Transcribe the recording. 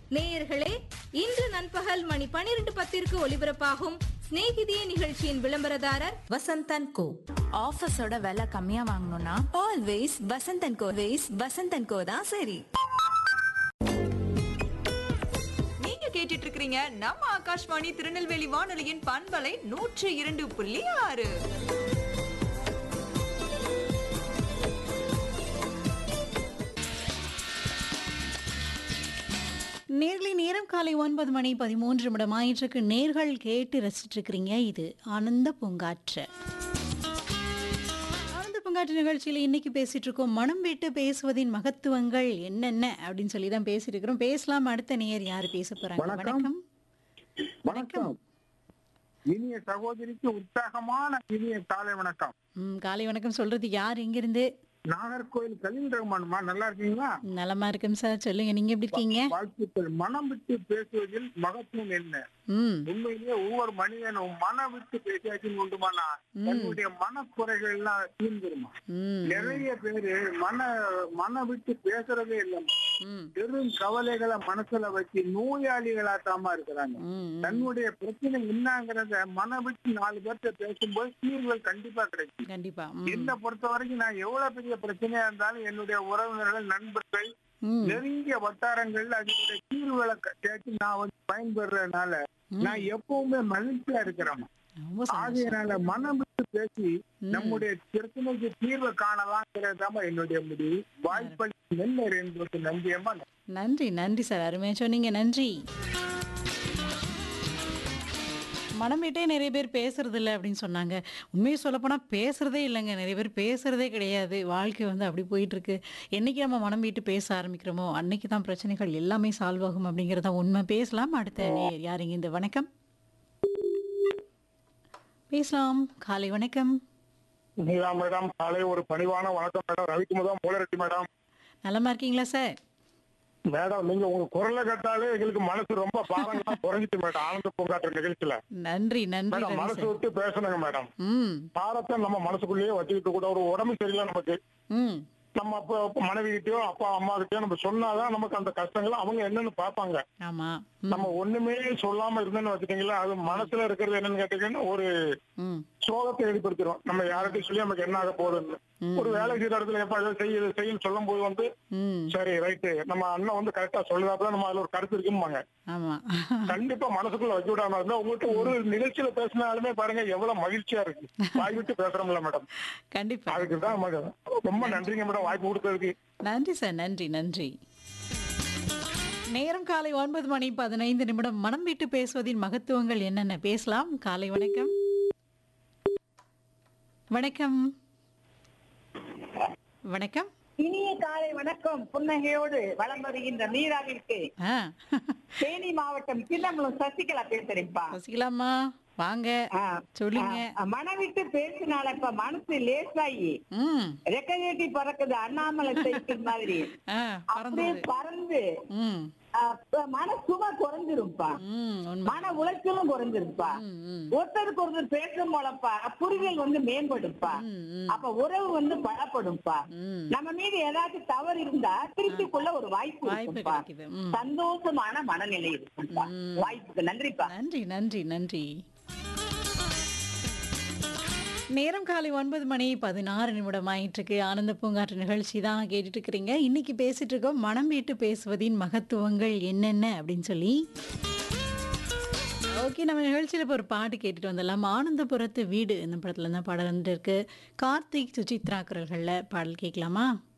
நேயர்களே இன்று நண்பகல் மணி பனிரெண்டு பத்திற்கு ஒலிபரப்பாகும் சிநேகிதியே நிகழ்ச்சியின் விளம்பரதாரர் வசந்தன் கோ ஆஃபீஸோட விலை கம்மியா வாங்கணும்னா always Vasanthan co ways Vasanthan co தான் சரி நீங்க கேட்டுட்டு இருக்கிறீங்க நம்ம ஆகாஷ்வாணி திருநெல்வேலி வானொலியின் பண்பலை நூற்றி இரண்டு புள்ளி ஆறு நேர்லி நேரம் காலை ஒன்பது மணி பதிமூன்று நிமிடம் ஆயிற்றுக்கு நேர்கள் கேட்டு ரசிச்சிட்டு இருக்கிறீங்க இது ஆனந்த பூங்காற்று ஆனந்த பூங்காற்று நிகழ்ச்சியில் இன்னைக்கு பேசிட்டு இருக்கோம் மனம் விட்டு பேசுவதின் மகத்துவங்கள் என்னென்ன அப்படின்னு சொல்லி தான் பேசிட்டு இருக்கிறோம் பேசலாம் அடுத்த நேயர் யாரு பேச போறாங்க வணக்கம். வணக்கம் வணக்கம் இனிய சகோதரிக்கு உற்சாகமான இனிய காலை வணக்கம் ம், காலை வணக்கம் சொல்றது யார் எங்கிருந்து நாகர்கோயில் கலீல் ரஹ்மான்மா நல்லா இருக்கீங்களா நலமா இருக்கும் சார் சொல்லுங்க நீங்க எப்படி இருக்கீங்க வாழ்த்துக்கள் மனம் விட்டு பேசுவதில் மகத்துவம் என்ன ம் உண்மையிலேயே ஒவ்வொரு மனிதனும் மனம் விட்டு பேசியாச்சுன்னு உண்டுமானா தன்னுடைய மனக்குறைகள் எல்லாம் தீர்ந்துருமா ம் நிறைய பேரு மன மனம் விட்டு பேசுறதே இல்லைம்மா ம் பெரும் கவலைகளை மனசுல வச்சு நோயாளிகளாட்டாம இருக்கிறாங்க ம் தன்னுடைய பிரச்சனை என்னங்கிறத மனம் விட்டு நாலு பேர்த்த பேசும்போது தீர்வுகள் கண்டிப்பா கிடைக்கும் கண்டிப்பா ம் என்னை பொறுத்த வரைக்கும் நான் எவ்வளவு பெரிய பிரச்சனையா இருந்தாலும் என்னுடைய உறவினர்கள் நண்பர்கள் ம் நெருங்கிய வட்டாரங்கள்ல அதனுடைய தீர்வுகளை க- கேட்டு நான் வந்து பயன்பெறதுனால நான் எப்பவுமே மகிழ்ச்சியா இருக்கிறேன் ரொம்ப சந்தோஷம் ஆகையினால மனம் விட்டு பேசி நம்முடைய பிரச்சனைக்கு தீர்வை காணலாங்கிறதாம என்னுடைய முடிவு வாய்ப்பளி நெல்லர் என்பது நம்பியமா நன்றி நன்றி சார் அருமையா சொன்னீங்க நன்றி மனம் விட்டே நிறைய பேர் பேசுறது இல்லை அப்படின்னு சொன்னாங்க உண்மையை சொல்லப்போனால் பேசுறதே இல்லைங்க நிறைய பேர் பேசுறதே கிடையாது வாழ்க்கை வந்து அப்படி போயிட்டு இருக்கு என்னைக்கு நம்ம மனம் விட்டு பேச ஆரம்பிக்கிறோமோ அன்னைக்கு தான் பிரச்சனைகள் எல்லாமே சால்வ் ஆகும் அப்படிங்கிறத உண்மை பேசலாம் அடுத்த நேயர் யாருங்க இந்த வணக்கம் பேசலாம் காலை வணக்கம் நீலா மேடம் காலை ஒரு பணிவான வணக்கம் மேடம் ரவிக்குமுதம் மூலரெட்டி மேடம் நலமா இருக்கீங்களா சார் மேடம் நீங்க உங்க குரலை கேட்டாலே எங்களுக்கு மனசு ரொம்ப பாரங்களா குறைஞ்சிட்டு மேடம் ஆனந்த பூங்காற்று நிகழ்ச்சியில நன்றி நன்றி மேடம் ரவி மனசு சார் விட்டு பேசணுங்க மேடம் ம் பாரத்தை நம்ம மனசுக்குள்ளேயே வச்சுக்கிட்டு கூட ஒரு உடம்பு சரியில்லை நமக்கு ம் நம்ம அப்ப மனைவி கிட்டயோ அப்பா அம்மா கிட்டயோ நம்ம சொன்னாதான் நமக்கு அந்த கஷ்டங்களை அவங்க என்னன்னு பாப்பாங்க ஆமா ம் நம்ம ஒண்ணுமே சொல்லாம இருந்தேன்னு வச்சுட்டீங்களா அது மனசுல இருக்கிறது என்னன்னு கேட்டீங்கன்னா ஒரு ம் சோகத்தை ஏற்படுத்திடும் நம்ம யார்கிட்டயும் சொல்லி நமக்கு என்ன ஆக போகுதுன்னு ஒரு வேலை செய்யற இடத்துல எப்ப இதை செய்ய இதை செய்யன்னு சொல்லும் போது வந்து ம் சரி ரைட்டு நம்ம அண்ணன் வந்து கரெக்டா சொல்லுதாப்புல நம்ம அதுல ஒரு கருத்து இருக்கும்பாங்க ஆமா கண்டிப்பா மனசுக்குள்ள வச்சு விடாம இருந்தா உங்கள்கிட்ட ஒரு நிகழ்ச்சியில பேசினாலுமே பாருங்க எவ்வளவு மகிழ்ச்சியா இருக்கு வாய் விட்டு பேசுறோம்ல மேடம் கண்டிப்பா அதுக்கு தான் மேடம் ரொம்ப நன்றிங்க மேடம் வாய்ப்பு கொடுத்ததுக்கு நன்றி சார் நன்றி நன்றி நேரம் காலை ஒன்பது மணி பதினைந்து நிமிடம் மனம் விட்டு பேசுவதின் மகத்துவங்கள் என்னென்ன பேசலாம் காலை வணக்கம் வணக்கம் வணக்கம் இனிய காலை வணக்கம் புன்னகையோடு வலம் வருகின்ற மீராவிற்கு ஆ தேனி மாவட்டம் சின்னமலம் சசிகலா பேசுறேன்ப்பா வசிக்கலாமா வாங்க ஆ, சொல்லுங்க ஆ, மனவிட்டு பேசினால இப்ப மனசு லேசாயி ம் ரெக்கையேட்டி பறக்குது அண்ணாமலை சைக்கிள் மாதிரி ஆ அப்படியே பறந்தது பறந்து ம் ஆ, இப்ப மன சுமை குறைஞ்சிரும்ப்பா ம் உண்மை மன உளைச்சலும் குறைஞ்சிருப்பா ம் ம் ஒருத்தருக்கு ஒருத்தர் பேசும் போலப்பா புரிதல் வந்து மேம்படும்ப்பா ம், ம் அப்ப உறவு வந்து பலப்படும்ப்பா ம் நம்ம மீது ஏதாச்சும் தவறு இருந்தா திருப்பிக்குள்ள ஒரு வாய்ப்பு வாய்ப்பு இருக்கும்ப்பா கிடைக்குது ம் சந்தோஷமான மனநிலை இருக்கும்ப்பா ம். வாய்ப்புக்கு நன்றிப்பா நன்றி நன்றி நன்றி நேரம் காலை ஒன்பது மணி பதினாறு நிமிடம் ஆயிட்டிருக்கு ஆனந்த பூங்காற்று நிகழ்ச்சி தான் கேட்டுட்டு இருக்கிறீங்க இன்னைக்கு பேசிட்டு இருக்கோம் மனம் விட்டு பேசுவதின் மகத்துவங்கள் என்னென்ன அப்படின்னு சொல்லி ஓகே நம்ம நிகழ்ச்சியில் இப்போ ஒரு பாட்டு கேட்டுட்டு வந்துடலாம் ஆனந்தபுரத்து வீடு இந்த படத்துல தான் பாடல் வந்துட்டு இருக்கு கார்த்திக் சுசித்ரா குரல்களில் பாடல் கேட்கலாமா